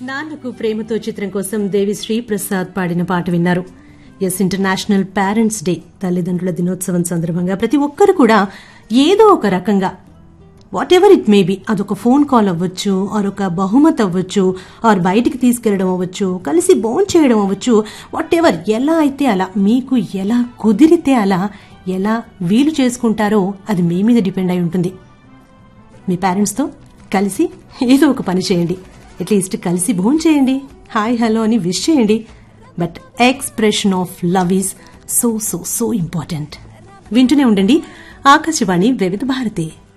నాన్నకు ప్రేమతో చిత్రం కోసం దేవి శ్రీప్రసాద్ పాడిన పాట విన్నారు ఎస్ ఇంటర్నేషనల్ పేరెంట్స్ డే తల్లిదండ్రుల దినోత్సవం సందర్భంగా ప్రతి ఒక్కరు కూడా ఏదో ఒక రకంగా whatever it may be అదొక ఫోన్ కాల్ అవ్వచ్చు ఆర్ ఒక బహుమతి అవ్వచ్చు ఆర్ బయటికి తీసుకెళ్లడం అవ్వచ్చు కలిసి బోన్ చేయడం అవ్వచ్చు వాట్ ఎవర్ ఎలా అయితే అలా మీకు ఎలా కుదిరితే అలా ఎలా వీలు చేసుకుంటారో అది మీ మీద డిపెండ్ అయి ఉంటుంది మీ పేరెంట్స్తో కలిసి ఏదో ఒక పని చేయండి అట్లీస్ట్ కలిసి భోజనం చేయండి హాయ్ హలో అని విష్ చేయండి but expression of love is so so so important వింటూనే ఉండండి ఆకాశవాణి వివిధ భారతి